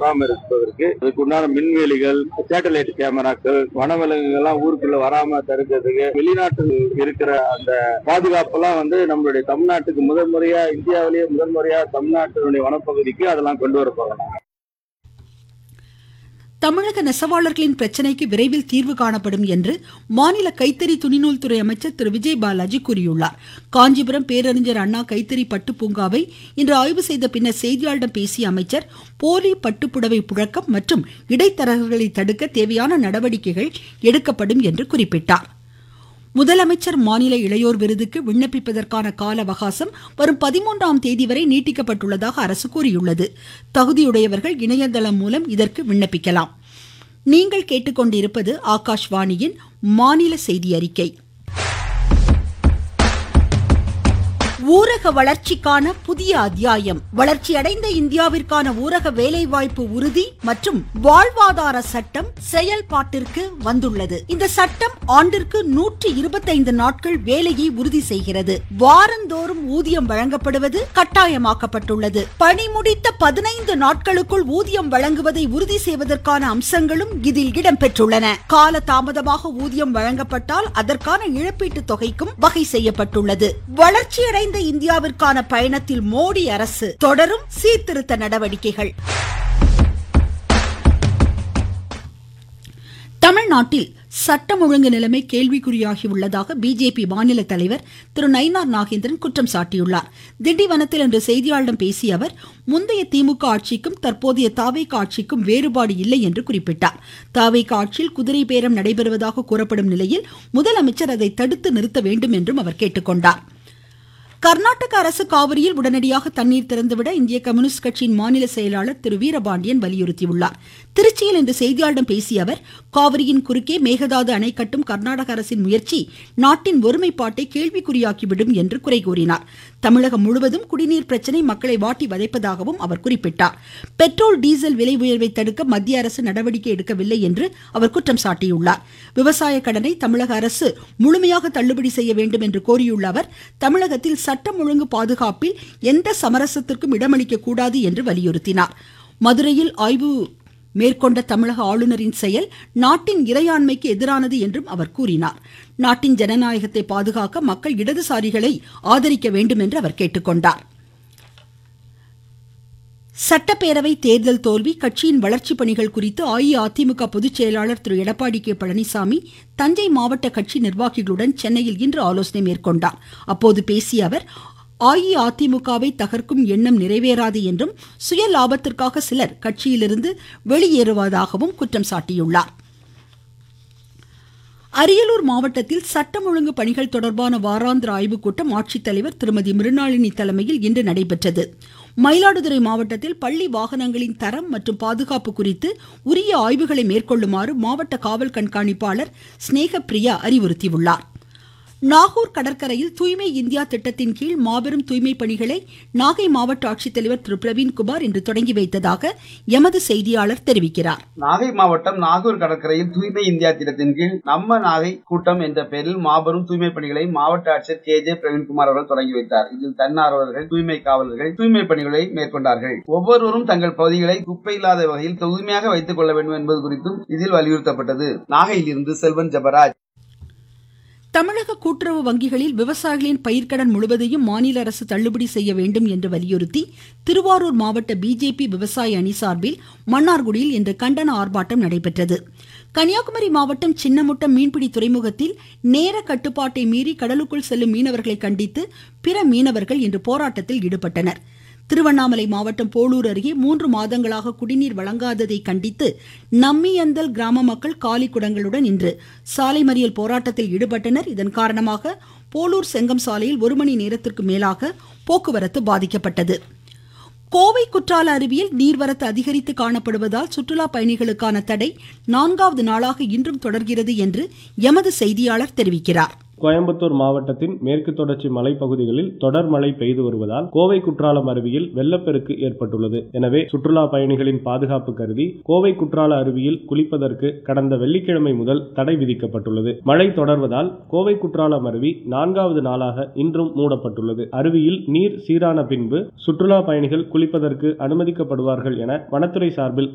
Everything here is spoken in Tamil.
வராம இருப்பதற்கு இதுக்கு உண்டான மின்வேலிகள் சேட்டலைட் கேமராக்கள் வனவிலங்குகள் எல்லாம் ஊருக்குள்ள வராம தடுக்கிறதுக்கு வெளிநாட்டில் இருக்கிற அந்த பாதுகாப்பெல்லாம் வந்து நம்மளுடைய தமிழ்நாட்டுக்கு முதல் முறையா இந்தியாவிலேயே முதல் முறையா தமிழ்நாட்டினுடைய வனப்பகுதிக்கு அதெல்லாம் கொண்டு வர போறோம் தமிழக நெசவாளர்களின் பிரச்சினைக்கு விரைவில் தீர்வு காணப்படும் என்று மாநில கைத்தறி துணிநூல் துறை அமைச்சர் திரு விஜய் பாலாஜி கூறியுள்ளார் காஞ்சிபுரம் பேரறிஞர் அண்ணா கைத்தறி பட்டு பூங்காவை இன்று ஆய்வு செய்த பின்னர் செய்தியாளர்களிடம் பேசிய அமைச்சர் போலி பட்டுப்புடவை புழக்கம் மற்றும் இடைத்தரகர்களை தடுக்க தேவையான நடவடிக்கைகள் எடுக்கப்படும் என்று குறிப்பிட்டார் முதலமைச்சர் மாநில இளையோர் விருதுக்கு விண்ணப்பிப்பதற்கான கால அவகாசம் வரும் பதிமூன்றாம் தேதி வரை நீட்டிக்கப்பட்டுள்ளதாக அரசு கூறியுள்ளது தகுதியுடையவர்கள் இணையதளம் மூலம் இதற்கு விண்ணப்பிக்கலாம் நீங்கள் கேட்டுக்கொண்டிருப்பது ஆகாஷ்வாணியின் மாநில செய்தி அறிக்கை ஊரக வளர்ச்சிக்கான புதிய அத்தியாயம் வளர்ச்சியடைந்த இந்தியாவிற்கான ஊரக வேலைவாய்ப்பு உறுதி மற்றும் வாழ்வாதார சட்டம் செயல்பாட்டிற்கு வந்துள்ளது இந்த சட்டம் ஆண்டிற்கு நூற்றி இருபத்தைந்து நாட்கள் வேலையை உறுதி செய்கிறது வாரந்தோறும் ஊதியம் வழங்கப்படுவது கட்டாயமாக்கப்பட்டுள்ளது பணி முடித்த பதினைந்து நாட்களுக்குள் ஊதியம் வழங்குவதை உறுதி செய்வதற்கான அம்சங்களும் இதில் இடம்பெற்றுள்ளன கால தாமதமாக ஊதியம் வழங்கப்பட்டால் அதற்கான இழப்பீட்டு தொகைக்கும் வகை செய்யப்பட்டுள்ளது வளர்ச்சியடைந்த இந்தியாவிற்கான பயணத்தில் மோடி அரசு தொடரும் சீர்திருத்த நடவடிக்கைகள் தமிழ்நாட்டில் சட்டம் ஒழுங்கு நிலைமை கேள்விக்குறியாகியுள்ளதாக பிஜேபி மாநில தலைவர் திரு நயினார் நாகேந்திரன் குற்றம் சாட்டியுள்ளார் திண்டிவனத்தில் இன்று செய்தியாளரிடம் பேசிய அவர் முந்தைய திமுக ஆட்சிக்கும் தற்போதைய தாவேக ஆட்சிக்கும் வேறுபாடு இல்லை என்று குறிப்பிட்டார் தாவேக ஆட்சியில் குதிரை பேரம் நடைபெறுவதாக கூறப்படும் நிலையில் முதலமைச்சர் அதை தடுத்து நிறுத்த வேண்டும் என்றும் அவர் கேட்டுக்கொண்டார் கர்நாடக அரசு காவிரியில் உடனடியாக தண்ணீர் திறந்துவிட இந்திய கம்யூனிஸ்ட் கட்சியின் மாநில செயலாளர் திரு வீரபாண்டியன் வலியுறுத்தியுள்ளார் திருச்சியில் இன்று செய்தியாளர்களிடம் பேசிய அவர் காவிரியின் குறுக்கே மேகதாது அணை கட்டும் கர்நாடக அரசின் முயற்சி நாட்டின் ஒருமைப்பாட்டை கேள்விக்குறியாக்கிவிடும் என்று குறை கூறினார் தமிழகம் முழுவதும் குடிநீர் பிரச்சினை மக்களை வாட்டி வதைப்பதாகவும் அவர் குறிப்பிட்டார் பெட்ரோல் டீசல் விலை உயர்வை தடுக்க மத்திய அரசு நடவடிக்கை எடுக்கவில்லை என்று அவர் குற்றம் சாட்டியுள்ளார் விவசாய கடனை தமிழக அரசு முழுமையாக தள்ளுபடி செய்ய வேண்டும் என்று கோரியுள்ள அவர் தமிழகத்தில் சட்டம் ஒழுங்கு பாதுகாப்பில் எந்த சமரசத்திற்கும் இடமளிக்க கூடாது என்று வலியுறுத்தினார் மதுரையில் ஆய்வு மேற்கொண்ட தமிழக ஆளுநரின் செயல் நாட்டின் இறையாண்மைக்கு எதிரானது என்றும் அவர் கூறினார் நாட்டின் ஜனநாயகத்தை பாதுகாக்க மக்கள் இடதுசாரிகளை ஆதரிக்க வேண்டும் என்று அவர் கேட்டுக்கொண்டார் சட்டப்பேரவை தேர்தல் தோல்வி கட்சியின் வளர்ச்சி பணிகள் குறித்து அஇஅதிமுக பொதுச் செயலாளர் திரு எடப்பாடி கே பழனிசாமி தஞ்சை மாவட்ட கட்சி நிர்வாகிகளுடன் சென்னையில் இன்று ஆலோசனை மேற்கொண்டார் அப்போது பேசிய அவர் அஇஅதிமுகவை தகர்க்கும் எண்ணம் நிறைவேறாது என்றும் சுய லாபத்திற்காக சிலர் கட்சியிலிருந்து வெளியேறுவதாகவும் குற்றம் சாட்டியுள்ளார் அரியலூர் மாவட்டத்தில் சட்டம் ஒழுங்கு பணிகள் தொடர்பான வாராந்திர ஆய்வுக் கூட்டம் ஆட்சித்தலைவர் திருமதி மிருணாளினி தலைமையில் இன்று நடைபெற்றது மயிலாடுதுறை மாவட்டத்தில் பள்ளி வாகனங்களின் தரம் மற்றும் பாதுகாப்பு குறித்து உரிய ஆய்வுகளை மேற்கொள்ளுமாறு மாவட்ட காவல் கண்காணிப்பாளர் ஸ்னேகப்பிரியா அறிவுறுத்தியுள்ளார் நாகூர் கடற்கரையில் தூய்மை இந்தியா திட்டத்தின் கீழ் மாபெரும் தூய்மை பணிகளை நாகை மாவட்ட ஆட்சித்தலைவர் திரு பிரவீன்குமார் இன்று தொடங்கி வைத்ததாக எமது செய்தியாளர் தெரிவிக்கிறார் நாகை மாவட்டம் நாகூர் கடற்கரையில் தூய்மை இந்தியா திட்டத்தின் கீழ் நம்ம நாகை கூட்டம் என்ற பெயரில் மாபெரும் தூய்மை பணிகளை மாவட்ட ஆட்சியர் கே ஜே பிரவீன்குமார் அவர்கள் தொடங்கி வைத்தார் இதில் தன்னார்வலர்கள் தூய்மை காவலர்கள் தூய்மை பணிகளை மேற்கொண்டார்கள் ஒவ்வொருவரும் தங்கள் பகுதிகளை குப்பை இல்லாத வகையில் தூய்மையாக வைத்துக் கொள்ள வேண்டும் என்பது குறித்தும் இதில் வலியுறுத்தப்பட்டது நாகையிலிருந்து செல்வன் ஜபராஜ் தமிழக கூட்டுறவு வங்கிகளில் விவசாயிகளின் பயிர்க்கடன் முழுவதையும் மாநில அரசு தள்ளுபடி செய்ய வேண்டும் என்று வலியுறுத்தி திருவாரூர் மாவட்ட பிஜேபி விவசாய அணி சார்பில் மன்னார்குடியில் இன்று கண்டன ஆர்ப்பாட்டம் நடைபெற்றது கன்னியாகுமரி மாவட்டம் சின்னமுட்டம் மீன்பிடி துறைமுகத்தில் நேர கட்டுப்பாட்டை மீறி கடலுக்குள் செல்லும் மீனவர்களை கண்டித்து பிற மீனவர்கள் இன்று போராட்டத்தில் ஈடுபட்டனர் திருவண்ணாமலை மாவட்டம் போலூர் அருகே மூன்று மாதங்களாக குடிநீர் வழங்காததை கண்டித்து நம்மியந்தல் கிராம மக்கள் காலி குடங்களுடன் இன்று சாலை மறியல் போராட்டத்தில் ஈடுபட்டனர் இதன் காரணமாக போலூர் செங்கம் சாலையில் ஒரு மணி நேரத்திற்கு மேலாக போக்குவரத்து பாதிக்கப்பட்டது கோவை குற்றால அருவியில் நீர்வரத்து அதிகரித்து காணப்படுவதால் சுற்றுலா பயணிகளுக்கான தடை நான்காவது நாளாக இன்றும் தொடர்கிறது என்று எமது செய்தியாளர் தெரிவிக்கிறார் கோயம்புத்தூர் மாவட்டத்தின் மேற்கு தொடர்ச்சி மலைப்பகுதிகளில் தொடர் மழை பெய்து வருவதால் கோவை குற்றாலம் அருவியில் வெள்ளப்பெருக்கு ஏற்பட்டுள்ளது எனவே சுற்றுலா பயணிகளின் பாதுகாப்பு கருதி கோவை குற்றால அருவியில் குளிப்பதற்கு கடந்த வெள்ளிக்கிழமை முதல் தடை விதிக்கப்பட்டுள்ளது மழை தொடர்வதால் கோவை குற்றாலம் அருவி நான்காவது நாளாக இன்றும் மூடப்பட்டுள்ளது அருவியில் நீர் சீரான பின்பு சுற்றுலா பயணிகள் குளிப்பதற்கு அனுமதிக்கப்படுவார்கள் என வனத்துறை சார்பில்